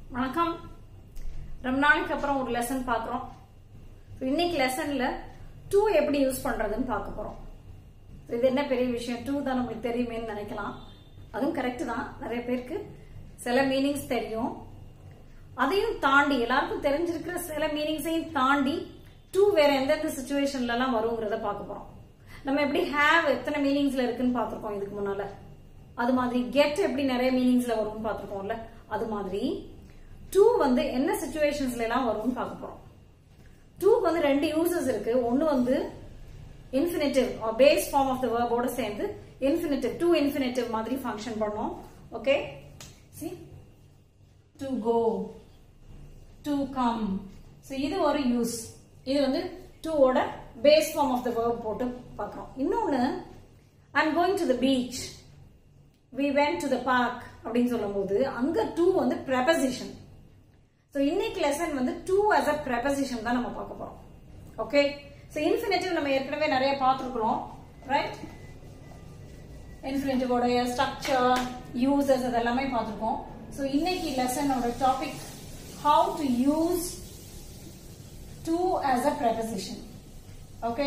வணக்கம் ரொம்ப நாளைக்கு அப்புறம் ஒரு லெசன் பார்க்குறோம் இன்னைக்கு லெசன்ல டூ எப்படி யூஸ் பண்றதுன்னு பார்க்க போறோம் So, இது என்ன பெரிய விஷயம் டூ தான் நம்மளுக்கு தெரியுமேன்னு நினைக்கலாம் அதுவும் கரெக்ட் தான் நிறைய பேருக்கு சில மீனிங்ஸ் தெரியும் அதையும் தாண்டி எல்லாருக்கும் தெரிஞ்சிருக்கிற சில மீனிங்ஸையும் தாண்டி டூ வேற எந்தெந்த சுச்சுவேஷன்ல எல்லாம் வருங்கிறத பார்க்க போறோம் நம்ம எப்படி ஹேவ் எத்தனை மீனிங்ஸ்ல இருக்குன்னு பார்த்திருக்கோம் இதுக்கு முன்னால அது மாதிரி கெட் எப்படி நிறைய மீனிங்ஸ்ல வரும்னு பார்த்திருக்கோம்ல அது மாதிரி டூ வந்து என்ன சுச்சுவேஷன்ஸ்ல எல்லாம் வரும்னு பார்க்க போறோம் டூக்கு வந்து ரெண்டு யூசஸ் இருக்கு ஒன்னு வந்து infinitive base form of the வேர்போட சேர்ந்து இன்ஃபினிட்டிவ் டூ இன்ஃபினிட்டிவ் மாதிரி ஃபங்க்ஷன் பண்ணோம் okay see to go to come so இது ஒரு யூஸ் இது வந்து டூவோட base form of the verb போட்டு பார்க்குறோம் இன்னொன்று I'm going to the beach we went to the park அப்படின்னு சொல்லும்போது அங்க டூ வந்து ப்ரெபசிஷன் ஸோ இன்னைக்கு லெசன் வந்து டூ as a ப்ரெபசிஷன் தான் நம்ம பார்க்க போறோம் ஓகே ஸோ இன்ஃபினிட்டிவ் நம்ம ஏற்கனவே நிறைய பார்த்துருக்குறோம் ரைட் இன்ஃபினிட்டிவோடைய ஸ்ட்ரக்சர் யூசஸ் அதெல்லாமே பார்த்துருக்கோம் ஸோ இன்னைக்கு லெசனோட topic how to use to as a preposition okay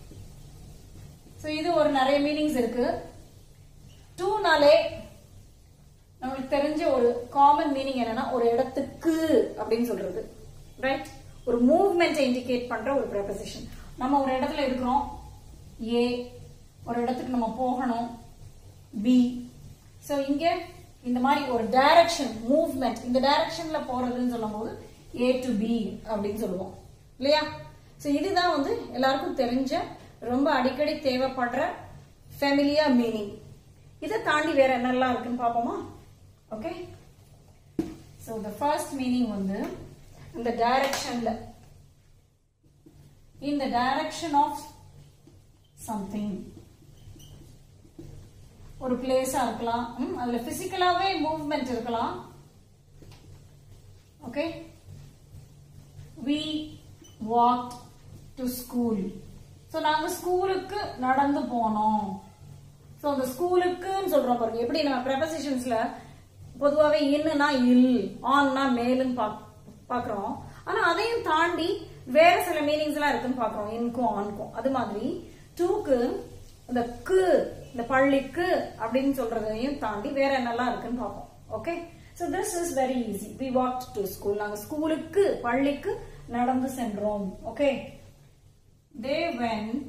so இது ஒரு நிறைய மீனிங்ஸ் இருக்கு டூனாலே நம்மளுக்கு தெரிஞ்ச ஒரு காமன் மீனிங் என்னன்னா ஒரு இடத்துக்கு அப்படின்னு சொல்றது ரைட் ஒரு மூவ்மெண்ட்டை இண்டிகேட் பண்ற ஒரு ப்ரெபசிஷன் நம்ம ஒரு இடத்துல இருக்கிறோம் ஏ ஒரு இடத்துக்கு நம்ம போகணும் பி ஸோ இங்க இந்த மாதிரி ஒரு டைரக்ஷன் மூவ்மெண்ட் இந்த டைரக்ஷன்ல போறதுன்னு சொல்லும்போது ஏ டு பி அப்படின்னு சொல்லுவோம் இல்லையா ஸோ இதுதான் வந்து எல்லாருக்கும் தெரிஞ்ச ரொம்ப அடிக்கடி தேவைப்படுற ஃபெமிலியா மீனிங் இதை தாண்டி வேற என்னெல்லாம் இருக்குன்னு பார்ப்போமா okay so the first meaning வந்து இந்த டைரக்ஷன்ல இந்த டைரக்ஷன் ஆஃப் சம்திங் ஒரு பிளேஸா இருக்கலாம் ம், அதுல பிசிக்கலாவே மூவ்மெண்ட் இருக்கலாம் okay we walk to school so நாங்க ஸ்கூலுக்கு நடந்து போனோம் ஸோ அந்த ஸ்கூலுக்குன்னு சொல்றோம் பாருங்க எப்படி நம்ம ப்ரெபசிஷன்ஸ்ல பொதுவாகவே இன்னுனா இல் ஆன்னா மேலுன்னு பாக் பார்க்குறோம் ஆனா அதையும் தாண்டி வேற சில மீனிங்ஸ் எல்லாம் இருக்குன்னு பார்க்குறோம் இன்க்கும் ஆன்க்கும் அது மாதிரி டூக்கு இந்த கு இந்த பள்ளிக்கு அப்படின்னு சொல்றதையும் தாண்டி வேற என்னெல்லாம் இருக்குன்னு பார்ப்போம் okay so this is very easy we walk to school நாங்கள் ஸ்கூலுக்கு பள்ளிக்கு நடந்து சென்றோம் okay they went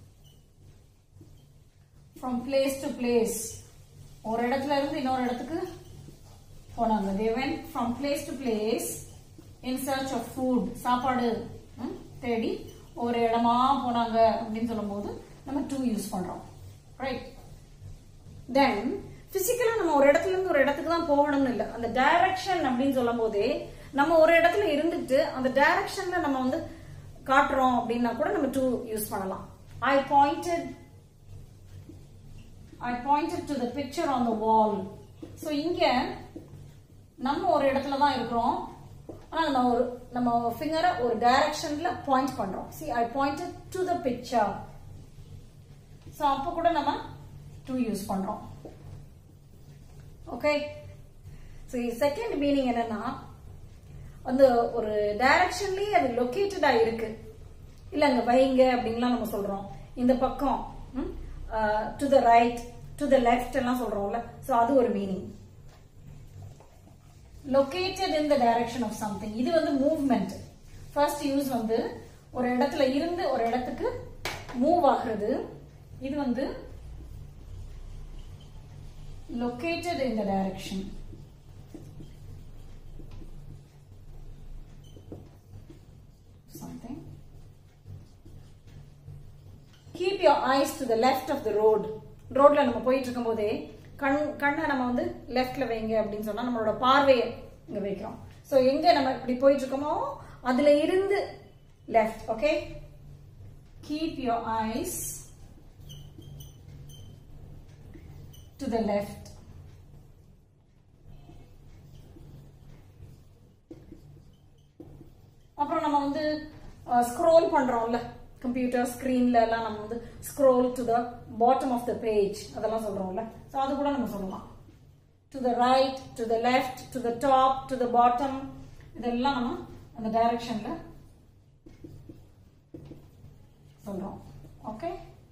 from place to place ஒரு இடத்துல இருந்து இன்னொரு இடத்துக்கு போனாங்க they went from place to place in search of food சாப்பாடு ம், தேடி ஒரு இடமா போனாங்க அப்படின்னு சொல்லும்போது நம்ம டூ யூஸ் பண்றோம் ரைட் தென் பிசிக்கலா நம்ம ஒரு இடத்துல இருந்து ஒரு இடத்துக்கு தான் போகணும்னு இல்லை அந்த டைரக்ஷன் அப்படின்னு சொல்லும் போதே நம்ம ஒரு இடத்துல இருந்துட்டு அந்த டைரக்ஷன்ல நம்ம வந்து காட்டுறோம் அப்படின்னா கூட நம்ம டூ யூஸ் பண்ணலாம் I pointed I pointed to the picture on the wall so இங்க நம்ம ஒரு இடத்துல தான் இருக்கிறோம் ஆனா நம்ம ஒரு நம்ம ஃபிங்கரை ஒரு டைரக்ஷன்ல பாயிண்ட் பண்றோம் see I pointed to the picture so அப்போ கூட நம்ம டூ யூஸ் பண்றோம் ஓகே ஸோ செகண்ட் மீனிங் என்னன்னா அந்த ஒரு டைரக்ஷன்லயே அது லொக்கேட்டடா இருக்கு இல்ல அங்க வைங்க அப்படின்லாம் நம்ம சொல்றோம் இந்த பக்கம் to the right to the left எல்லாம் சொல்றோம்ல ஸோ அது ஒரு meaning located in the direction of something இது வந்து மூவ்மெண்ட் ஃபர்ஸ்ட் யூஸ் வந்து ஒரு இடத்துல இருந்து ஒரு இடத்துக்கு மூவ் ஆகுறது இது வந்து located in the direction something keep your eyes to the left of the road ரோட்ல நம்ம போயிட்டு இருக்கும் போதே கண் கண்ணை நம்ம வந்து லெஃப்ட்ல வைங்க அப்படின்னு சொன்னா நம்மளோட பார்வையை இங்க வைக்கிறோம் சோ எங்க நம்ம இப்படி போயிட்டு இருக்கோமோ அதுல இருந்து left okay keep your eyes to the left. அப்புறம் நம்ம வந்து ஸ்க்ரோல் பண்றோம்ல கம்ப்யூட்டர் ஸ்கிரீன்ல எல்லாம் நம்ம வந்து scroll to the bottom of the page அதெல்லாம் சொல்றோம்ல ஸோ அது கூட நம்ம சொல்லலாம் to the right to the left to the top to the bottom இதெல்லாம் நம்ம அந்த டைரக்ஷன்ல சொல்றோம் okay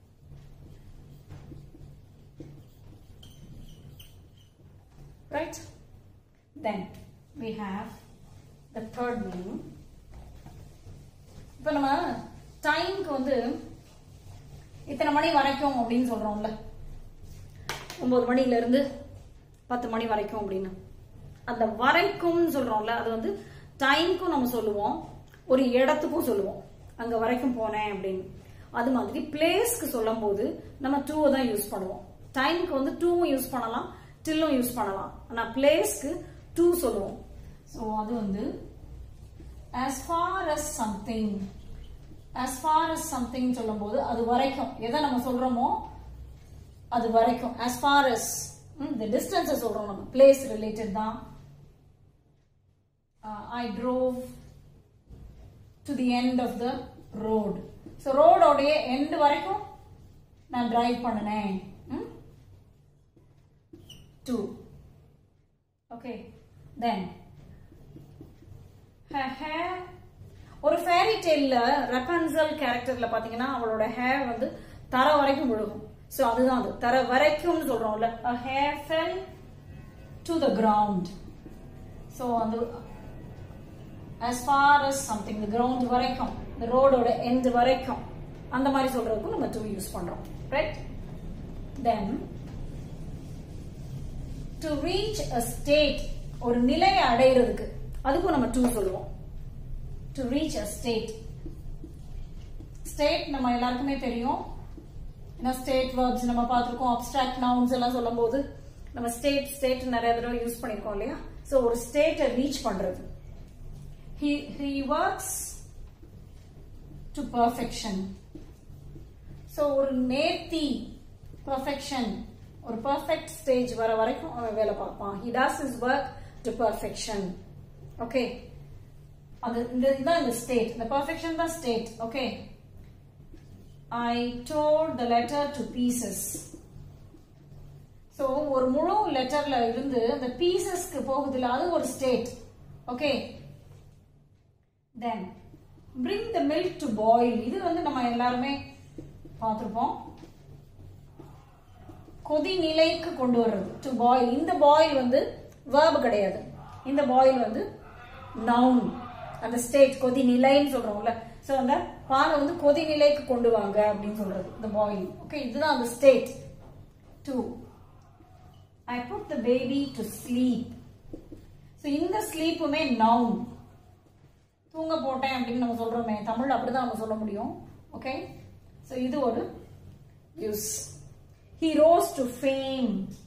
right then we have the third meaning இப்போ நம்ம டைம்க்கு வந்து இத்தனை மணி வரைக்கும் அப்படின்னு சொல்றோம்ல ஒன்பது மணில இருந்து பத்து மணி வரைக்கும் அப்படின்னு அந்த வரைக்கும்னு சொல்றோம்ல அது வந்து டைம்க்கும் நம்ம சொல்லுவோம் ஒரு இடத்துக்கும் சொல்லுவோம் அங்க வரைக்கும் போனேன் அப்படின்னு அது மாதிரி பிளேஸ்க்கு சொல்லும் போது நம்ம டூவை தான் யூஸ் பண்ணுவோம் டைம்க்கு வந்து டூவும் யூஸ் பண்ணலாம் டில்லும் யூஸ் பண்ணலாம் ஆனா பிளேஸ்க்கு டூ சொல்லுவோம் ஸோ அது வந்து as far as something as far as something சொல்லும்போது அது வரைக்கும் எதை நம்ம சொல்றோமோ அது வரைக்கும் as far as இந்த டிஸ்டன்ஸை சொல்றோம் நம்ம பிளேஸ் ரிலேட்டட் தான் I drove to the end of the road so ரோடோடைய எண்ட் வரைக்கும் நான் டிரைவ் பண்ணினேன் டூ ஓகே தென் ஹேர் ஒரு ஃபேரி டெய்ல ரப்பன்சல் கேரக்டர்ல பாத்தீங்கன்னா அவளோட ஹேர் வந்து தர வரைக்கும் விழுகும் ஸோ அதுதான் அது தர வரைக்கும்னு சொல்றோம்ல hair fell to the ground so அந்த as far as something the ground வரைக்கும் the ரோடோட end வரைக்கும் அந்த மாதிரி சொல்றதுக்கும் நம்ம டூ யூஸ் பண்றோம் right then to reach a state ஒரு நிலையை அடையிறதுக்கு அதுக்கும் நம்ம டூ சொல்லுவோம் to reach a state state நம்ம எல்லாருக்குமே தெரியும் ஏன்னா ஸ்டேட் வேர்ப்ஸ் நம்ம பார்த்துருக்கோம் அப்டிராக்ட் நவுன்ஸ் எல்லாம் சொல்லும் போது நம்ம ஸ்டேட் ஸ்டேட் நிறைய தடவை யூஸ் பண்ணிருக்கோம் இல்லையா ஸோ ஒரு ஸ்டேட்டை ரீச் பண்றது he he works to perfection so ஒரு நேர்த்தி perfection ஒரு perfect stage வர வரைக்கும் அவன் வேலை பார்ப்பான் he does his work to perfection okay அது இந்த இதுதான் இந்த ஸ்டேட் இந்த perfection தான் state okay I tore the letter to pieces so ஒரு முழு லெட்டர்ல இருந்து அந்த பீசஸ்க்கு போகுதுல அது ஒரு state okay then bring the milk to boil இது வந்து நம்ம எல்லாருமே பார்த்திருப்போம் கொதி நிலைக்கு கொண்டு வர்றது டு பாயில் இந்த பாயில் வந்து verb கிடையாது இந்த பாயில் வந்து நவுன் அந்த ஸ்டேட் கொதி நிலைன்னு சொல்றோம்ல சோ அந்த பாலை வந்து கொதி நிலைக்கு கொண்டு வாங்க அப்படின்னு சொல்றது இந்த பாயில் ஓகே இதுதான் அந்த state to I put the baby to sleep so இந்த ஸ்லீப்புமே நவுன் தூங்க போட்டேன் அப்படின்னு நம்ம சொல்றோமே தமிழ் அப்படிதான் நம்ம சொல்ல முடியும் ஓகே ஸோ இது ஒரு use he rose to fame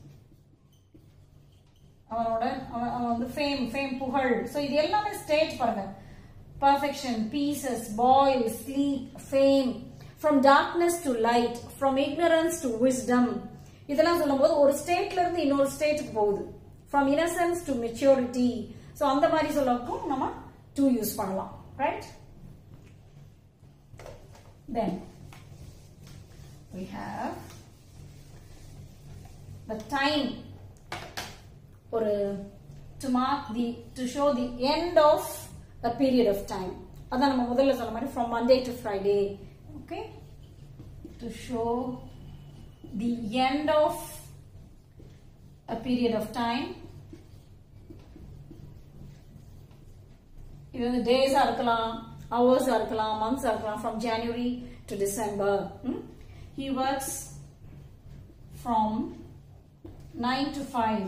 அவனோட அவன் அவன் வந்து ஃபேம் ஃபேம் புகழ் ஸோ இது எல்லாமே ஸ்டேட் பாருங்க perfection pieces boil sleep fame from darkness to light from ignorance to wisdom இதெல்லாம் சொல்லும்போது ஒரு ஸ்டேட்ல இருந்து இன்னொரு ஸ்டேட்டுக்கு போகுது from innocence to maturity so அந்த மாதிரி சொல்லக்கும் நம்ம டூ யூஸ் பண்ணலாம் right then we have the time ஒரு to mark the to show the end of a period of time அதான் நம்ம முதல்ல சொன்ன மாதிரி from Monday to Friday okay to show the end of a period of time இது வந்து டேஸா இருக்கலாம் ஹவர்ஸா இருக்கலாம் மந்த்ஸா இருக்கலாம் from January to December he works from nine to five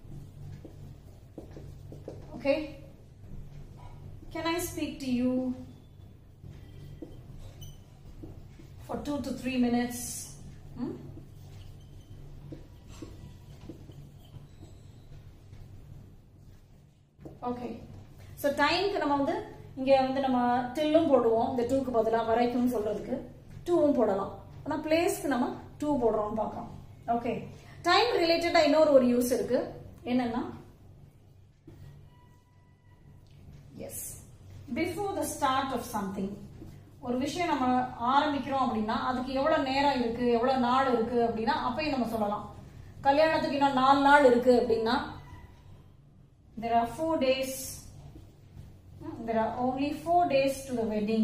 okay can I speak to you for two to three minutes okay so டைம்க்கு நம்ம வந்து இங்கே வந்து நம்ம டில்லும் போடுவோம் இந்த டூக்கு பதிலாக வரைக்கும் சொல்றதுக்கு டூவும் போடலாம் ஆனால் பிளேஸ்க்கு நம்ம டூ போடுறோம்னு பார்க்கலாம் ஓகே டைம் ரிலேட்டடாக இன்னொரு ஒரு யூஸ் இருக்கு என்னன்னா as before the start of something ஒரு விஷயம் நம்ம ஆரம்பிக்கிறோம் அப்படின்னா அதுக்கு எவ்வளவு நேரம் இருக்கு எவ்வளவு நாள் இருக்கு அப்படின்னா அப்பயும் நம்ம சொல்லலாம் கல்யாணத்துக்கு இன்னும் நாலு நாள் இருக்கு அப்படின்னா there are four days there are only four days to the wedding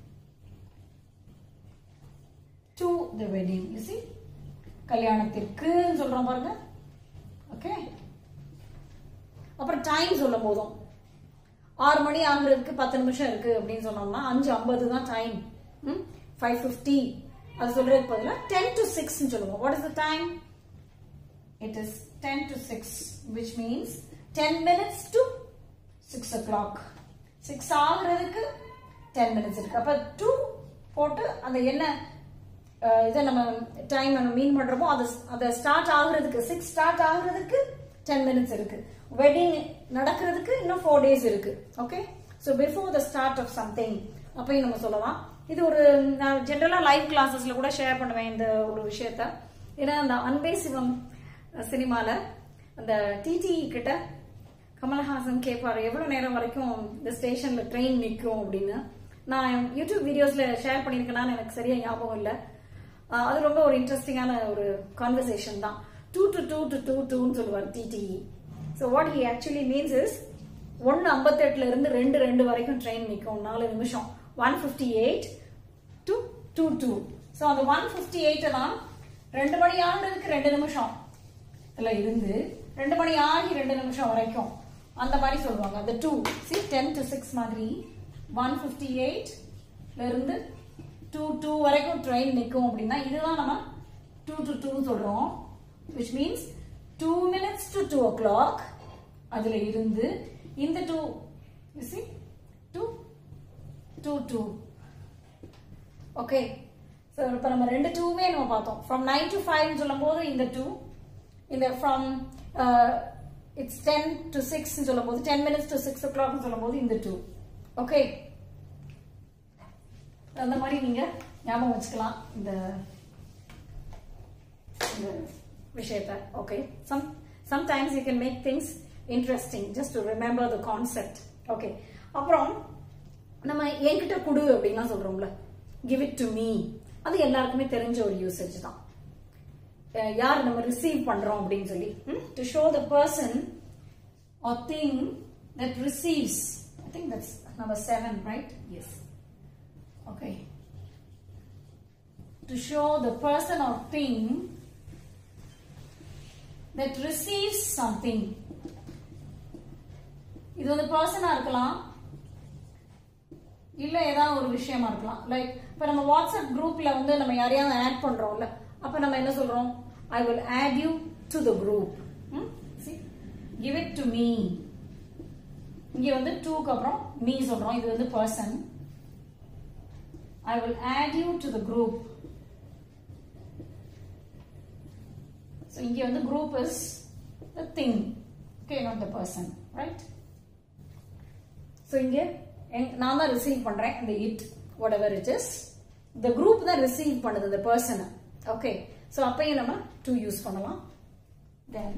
to the wedding you see கல்யாணத்திற்கு சொல்றோம் பாருங்க ஓகே அப்புறம் டைம் சொல்லும் போதும் ஆறு மணி ஆகுறதுக்கு பத்து நிமிஷம் இருக்கு அப்படின்னு சொன்னோம்னா அஞ்சு ஐம்பது தான் டைம் ஃபைவ் ஃபிஃப்டி அது சொல்றதுக்கு பதிலாக டென் டு சிக்ஸ் சொல்லுவோம் what is the time it is ten to six which means ten minutes to six o'clock six ஆகுறதுக்கு டென் மினிட்ஸ் இருக்கு அப்ப டூ போட்டு அந்த என்ன அஹ், இதை நம்ம டைம் நம்ம மீன் பண்றோமோ அது அதை ஸ்டார்ட் ஆகுறதுக்கு சிக்ஸ் ஸ்டார்ட் ஆகுறதுக்கு டென் மினிட்ஸ் இருக்கு வெட்டிங் நடக்கிறதுக்கு இன்னும் ஃபோர் டேஸ் இருக்கு okay so before the start of something அப்பயும் நம்ம சொல்லலாம் இது ஒரு நான் ஜென்ரலா லைவ் கிளாஸஸ்ல கூட ஷேர் பண்ணுவேன் இந்த ஒரு விஷயத்த ஏன்னா அந்த அன்பே சிவம் சினிமால அந்த டிடி கிட்ட கமலஹாசன் கேட்பாரு எவ்வளவு நேரம் வரைக்கும் இந்த ஸ்டேஷன்ல ட்ரெயின் நிற்கும் அப்படின்னு நான் யூடியூப் வீடியோஸ்ல ஷேர் பண்ணியிருக்கேனான்னு எனக்கு சரியா ஞாபகம் இல்லை ஆஹ் அது ரொம்ப ஒரு இன்ட்ரெஸ்டிங்கான ஒரு கான்வர்சேஷன் தான் two to two to two டூன்னு சொல்லுவார் TTE so what he actually means is ஒன்று ஐம்பத்தெட்டுல இருந்து ரெண்டு ரெண்டு வரைக்கும் ட்ரெயின் நிற்கும் நாலு நிமிஷம் one fifty eight to two two so அந்த ஒன் ஃபிஃப்டி எயிட்டை தான் ரெண்டு மணி ஆகுறதுக்கு ரெண்டு நிமிஷம் இதுல இருந்து ரெண்டு மணி ஆகி ரெண்டு நிமிஷம் வரைக்கும் அந்த மாதிரி சொல்லுவாங்க அந்த to see ten to six மாதிரி ஒன் ஃபிஃப்டி எயிட்ல இருந்து டூ டூ வரைக்கும் ட்ரெயின் நிற்கும் அப்படின்னா இதுதான் நம்ம டூ டு டூ சொல்றோம் which means two minutes to two o'clock அதுல இருந்து இந்த to see two to two okay so இப்போ நம்ம ரெண்டு டூவே நம்ம பார்த்தோம் ஃப்ரம் நைன் டு ஃபைவ் சொல்லும் போது இந்த டூ இந்த from it's ten to six சொல்லும் போது ten minutes to six o'clock சொல்லும் போது இந்த டூ ஓகே அந்த மாதிரி நீங்க ஞாபகம் வச்சுக்கலாம் இந்த இந்த விஷயத்த okay some sometimes you can make things interesting just to remember the concept okay அப்புறம் நம்ம என்கிட்ட கொடு அப்படின்லாம் சொல்றோம்ல கிவ் இட் டு மீ அது எல்லாருக்குமே தெரிஞ்ச ஒரு யூசேஜ் தான் அஹ் யார் நம்ம ரிசீவ் பண்றோம் அப்படின்னு சொல்லி to show the person or thing that receives I think that's number seven right yes okay to show the person or thing that receives something இது வந்து பர்சனா இருக்கலாம் இல்ல ஏதாவது ஒரு விஷயமா இருக்கலாம் லைக் இப்ப நம்ம வாட்ஸ்அப் குரூப்ல வந்து நம்ம யாரையாவது ஆட் பண்றோம்ல அப்ப நம்ம என்ன சொல்றோம் I will add you to the group give it to me இங்க வந்து டூக்கு அப்புறம் மீ சொல்றோம் இது வந்து person I will add you to the group So இங்க வந்து group is the thing. Okay, not the person, right? So இங்க எங்க- நான் தான் ரிசீவ் பண்றேன் இந்த it whatever it is the group தான் ரிசீவ் பண்ணுது the person okay so அப்பயும் நம்ம to யூஸ் பண்ணலாம் then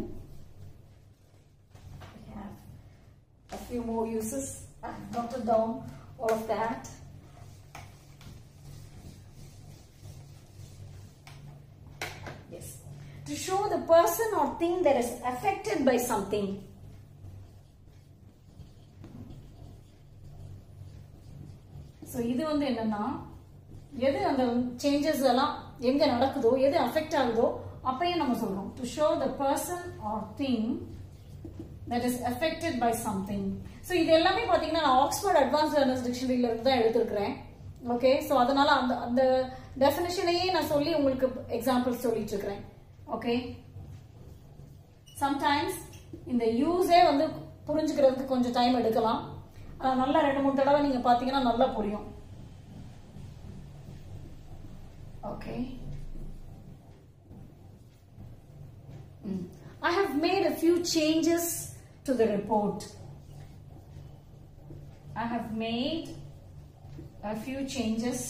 we have a few more uses I've noted down all of that Yes. To show the person or thing that is affected by something. ஸோ இது வந்து என்னன்னா எது அந்த changes எல்லாம் எங்க நடக்குதோ எது அஃபெக்ட் ஆகுதோ அப்பயும் நம்ம சொல்றோம் to show the person or thing that is affected by something so இது எல்லாமே பார்த்தீங்கன்னா நான் ஆக்ஸ்போர்ட் அட்வான்ஸ் லேர்னர்ஸ் டிக்ஷனரியில இருந்து தான் எடுத்திருக்கிறேன் ஓகே ஸோ அதனால அந்த அந்த டெஃபினேஷனையே நான் சொல்லி உங்களுக்கு எக்ஸாம்பிள்ஸ் சொல்லிட்டு இருக்கிறேன் ஓகே சம்டைம்ஸ் இந்த யூஸே வந்து புரிஞ்சுக்கிறதுக்கு கொஞ்சம் டைம் எடுக்கலாம் ஆனா நல்லா ரெண்டு மூணு தடவை நீங்க பாத்தீங்கன்னா நல்லா புரியும் okay I have made a few changes to the report. I have made a few changes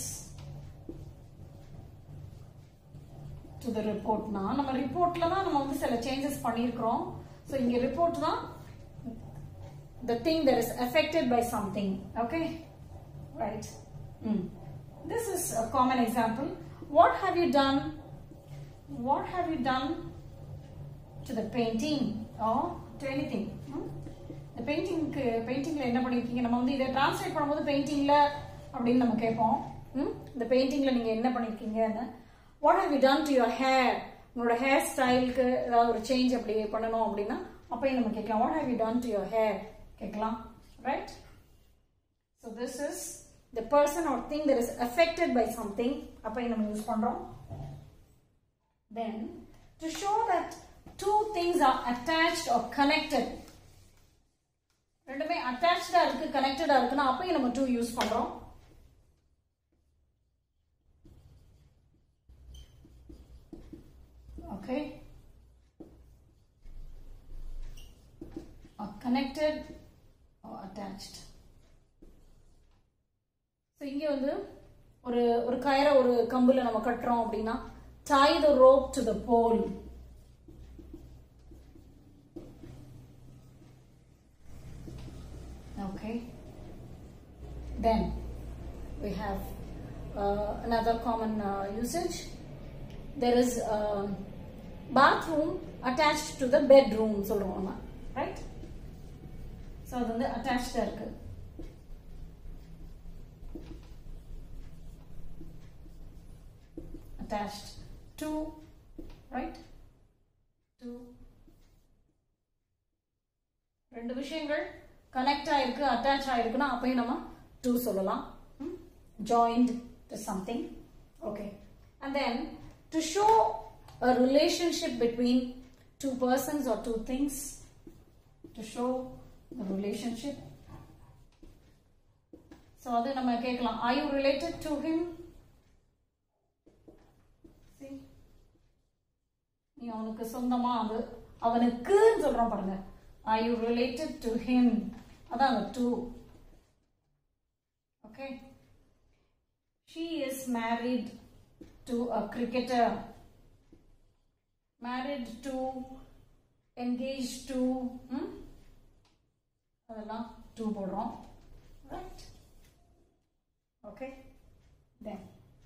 to the report னா நம்ம ரிப்போர்ட்ல தான் நம்ம வந்து சில சேஞ்சஸ் பண்ணியிருக்கிறோம் ஸோ இங்க ரிப்போர்ட் தான் the thing that is affected by something okay right Mm. this is a common example what have you done what have you done to the painting or to anything இந்த பெயிண்டிங்க்கு பெயிண்டிங்கில் என்ன பண்ணியிருக்கீங்க நம்ம வந்து இதை translate பண்ணும்போது பெயிண்டிங்கில் அப்படின்னு நம்ம கேட்போம் ம்? இந்த பெயிண்டிங்கில் நீங்கள் என்ன பண்ணியிருக்கீங்கன்னு what have you done to your hair உங்களோட ஹேர் ஸ்டைலுக்கு ஏதாவது ஒரு சேஞ்ச் அப்படி பண்ணணும் அப்படின்னா அப்பயும் நம்ம கேட்கலாம் what have you done to your hair கேட்கலாம் right so this is the person or thing that is affected by something அப்பயும் நம்ம யூஸ் பண்ணுறோம் then to show that two things are attached or connected ரெண்டுமே அட்டாச்சா இருக்கு கனெக்டடா இருக்குன்னா அப்பயும் நம்ம to use பண்றோம் okay connected or attached so இங்க வந்து ஒரு ஒரு கயிறை ஒரு கம்புல நம்ம கட்டுறோம் அப்படின்னா tie the rope to the pole okay then we have uh, another common uh, usage there is a bathroom attached to the bedroom சொல்லுவோம் நம்ம right so அது வந்து attached ஆ இருக்கு attached to right to ரெண்டு விஷயங்கள் கனெக்ட் ஆயிருக்கு attach ஆயிருக்குன்னா அப்பயும் நம்ம டூ சொல்லலாம் joined to something okay and then to show a relationship between two persons or two things to show relationship so அது நம்ம கேட்கலாம் are you related to him நீ அவனுக்கு சொந்தமா அது அவனுக்குன்னு சொல்றோம் பாருங்க are you related to him அதான் அந்த to okay she is married to a cricketer married to engage to அதெல்லாம் டூ போடுறோம் right okay then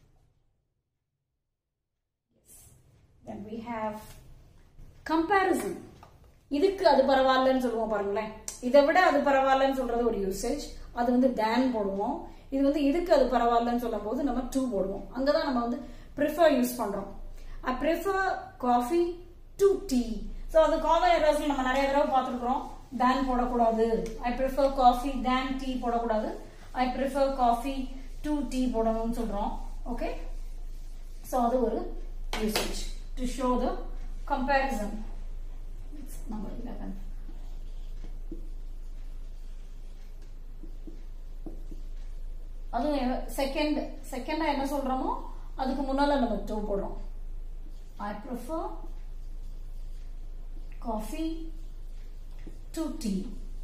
then we have comparison இதுக்கு அது பரவாயில்லன்னு சொல்லுவோம் பாருங்களேன் இதை விட அது பரவாயில்லன்னு சொல்றது ஒரு யூசேஜ் அது வந்து தேன் போடுவோம் இது வந்து இதுக்கு அது பரவாயில்லன்னு சொல்லும் போது நம்ம டூ போடுவோம் அங்கதான் நம்ம வந்து ப்ரிஃபர் யூஸ் பண்றோம் I prefer coffee to tea so அது காமன் எரர்ஸ்ல நம்ம நிறைய தடவை பார்த்துருக்குறோம் தேன் போடக்கூடாது I prefer coffee than tea போடக்கூடாது I prefer coffee to tea போடணும்னு சொல்றோம் ஓகே ஸோ அது ஒரு usage to show the comparison. It's number 11. அதுவும் செகண்ட் செகண்டா என்ன சொல்றோமோ அதுக்கு முன்னால நம்ம டூ போடுறோம் I prefer coffee to tea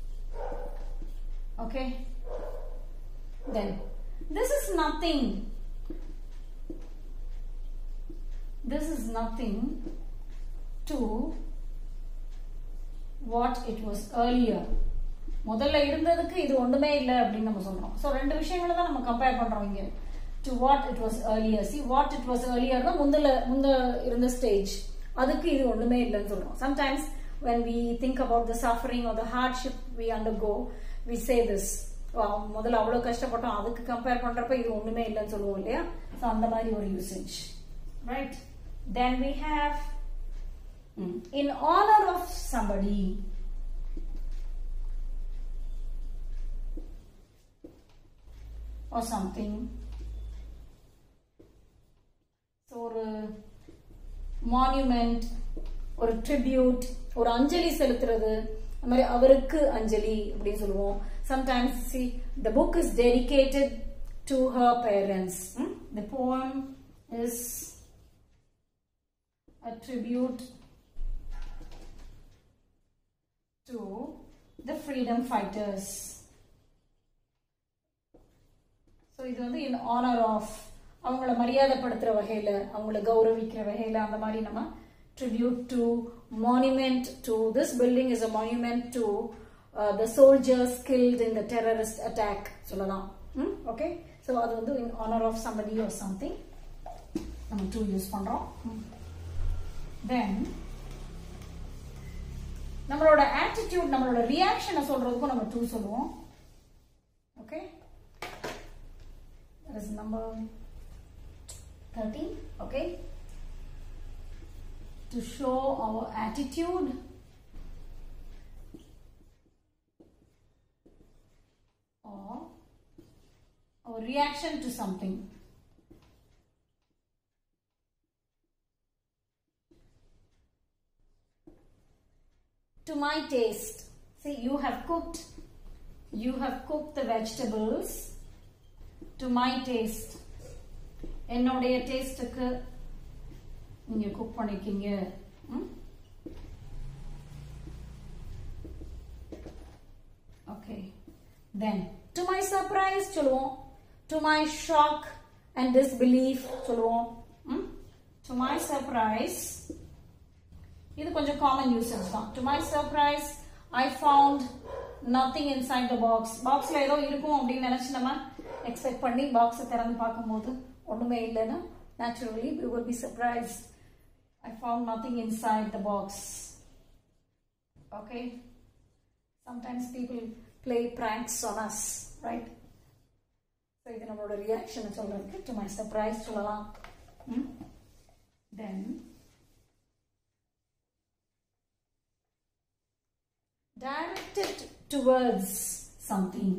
okay then this is nothing this is nothing to what it was earlier முதல்ல இருந்ததுக்கு இது ஒண்ணுமே இல்லை அப்படின்னு நம்ம சொல்றோம் ஸோ ரெண்டு விஷயங்களை தான் நம்ம கம்பேர் பண்றோம் இங்க to what it was earlier see what it was earlier தான் முந்தல முந்த இருந்த ஸ்டேஜ் அதுக்கு இது ஒண்ணுமே இல்லைன்னு சொல்றோம் sometimes when we think about the suffering or the hardship we undergo we say this முதல்ல அவ்வளவு கஷ்டப்பட்டோம் அதுக்கு கம்பேர் பண்றப்ப இது ஒண்ணுமே இல்லைன்னு சொல்லுவோம் இல்லையா ஸோ அந்த மாதிரி ஒரு usage right then we have mm, in honor of somebody or something so ஒரு மான்யூமெண்ட் ஒரு ட்ரிபியூட் ஒரு அஞ்சலி செலுத்துறது அந்த மாதிரி அவருக்கு அஞ்சலி அப்படின்னு சொல்லுவோம் sometimes she the book is dedicated to her parents the poem is a tribute to the freedom fighters. So இது வந்து இன் ஆனர் ஆஃப் அவங்கள மரியாதைப்படுத்துற வகையில அவங்கள கௌரவிக்கிற வகையில அந்த மாதிரி நம்ம tribute to monument to this building is a monument to uh, the soldiers killed in the terrorist attack சொல்லலாம் ஓகே ஸோ அது வந்து in honour of somebody or something நம்ம டூ யூஸ் பண்றோம் then நம்மளோட ஆட்டிடியூட் நம்மளோட ரியாக்ஷனை சொல்றதுக்கும் நம்ம டூ சொல்லுவோம் okay that is number 13 okay to show our attitude or our reaction to something to my taste see you have cooked you have cooked the vegetables to my taste என்னுடைய டேஸ்டுக்கு நீங்க cook பண்ணிருக்கீங்க okay then to my surprise சொல்லுவோம் to my shock and disbelief சொல்லுவோம் to my surprise இது கொஞ்சம் common usage தான் to my surprise I found nothing inside the box பாக்ஸ்ல ஏதோ இருக்கும் அப்படின்னு நினைச்சு நம்ம எக்ஸ்பெக்ட் பண்ணி பாக்ஸை திறந்து பார்க்கும்போது ஒண்ணுமே இல்லைன்னா naturally we would be surprised I found nothing inside the box okay sometimes people play pranks on us right so இது நம்மளோட ரியாக்ஷன் சொல்றதுக்கு to my surprise சொல்லலாம் then directed towards something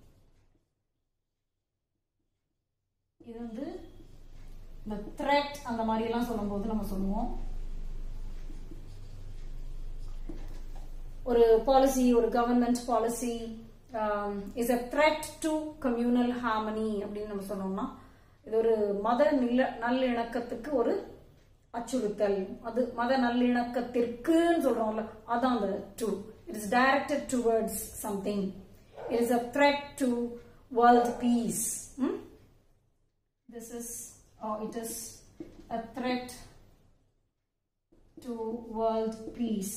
இது வந்து இந்த த்ரெட் அந்த மாதிரி எல்லாம் சொல்லும்போது நம்ம சொல்லுவோம் ஒரு பாலிசி ஒரு government policy is a threat to communal harmony அப்படின்னு நம்ம சொன்னோம்னா இது ஒரு மத நில நல்லிணக்கத்துக்கு ஒரு அச்சுறுத்தல் அது மத நல்லிணக்கத்திற்குன்னு சொல்றோம்ல அதான் அந்த to it is directed towards something it is a threat to world peace this is or it is a threat to world peace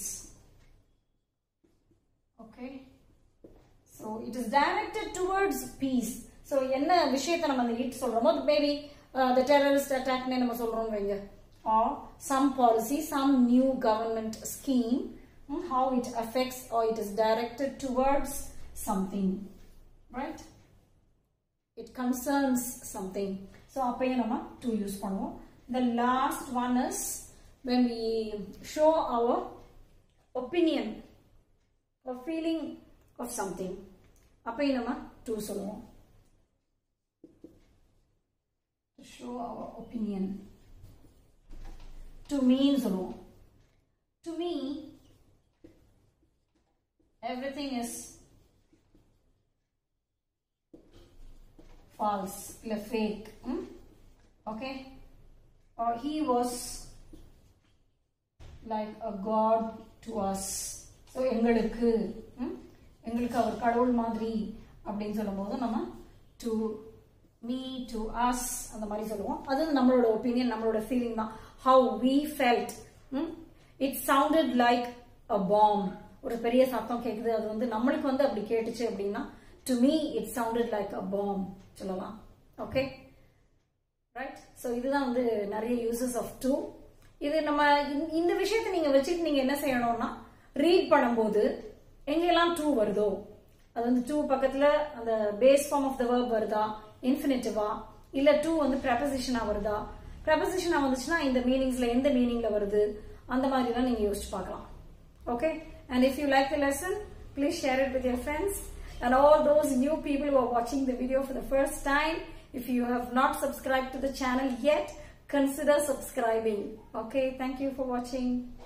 okay so it is directed towards peace so என்ன விஷயத்தை நம்ம அந்த it சொல்றோமோ maybe the terrorist attack னே நம்ம சொல்றோம் வைங்க or some policy some new government scheme how it affects or it is directed towards something right it concerns something so அப்பையும் நம்ம to use பண்ணுவோம் the last one is when we show our opinion or feeling of something அப்பையும் நம்ம to சொல்லுவோம் to show our opinion to me சொல்லுவோம் to me everything is false இல்ல fake ம்? okay or he was like a god to us so எங்களுக்கு ம்? எங்களுக்கு அவர் கடவுள் மாதிரி அப்படின்னு சொல்லும்போது நம்ம to me to us அந்த மாதிரி சொல்லுவோம் அது நம்மளோட ஒப்பீனியன் நம்மளோட ஃபீலிங் தான் how we felt ம்? it sounded like a bomb ஒரு பெரிய சத்தம் கேக்குது அது வந்து நம்மளுக்கு வந்து அப்படி கேட்டுச்சு அப்படின்னா to me it sounded like a bomb சொல்லலாம் ஓகே ரைட் ஸோ இதுதான் வந்து நிறைய யூசஸ் ஆஃப் டூ இது நம்ம இந்த- இந்த விஷயத்தை நீங்க வச்சுட்டு நீங்க என்ன செய்யணும்னா ரீட் பண்ணும்போது எங்கெல்லாம் டூ வருதோ அது வந்து டூ பக்கத்துல அந்த base form of the verb வருதா இன்ஃபினிட்டிவா இல்ல டூ வந்து ப்ரெபசிஷனா வருதா ப்ரெபசிஷனா வந்துச்சுன்னா இந்த மீனிங்ஸ்ல எந்த மீனிங்ல வருது அந்த மாதிரி எல்லாம் நீங்க யோசிச்சு பார்க்கலாம் Okay, and if you like the lesson, please share it with your friends. And all those new people who are watching the video for the first time, if you have not subscribed to the channel yet, consider subscribing. Okay, thank you for watching.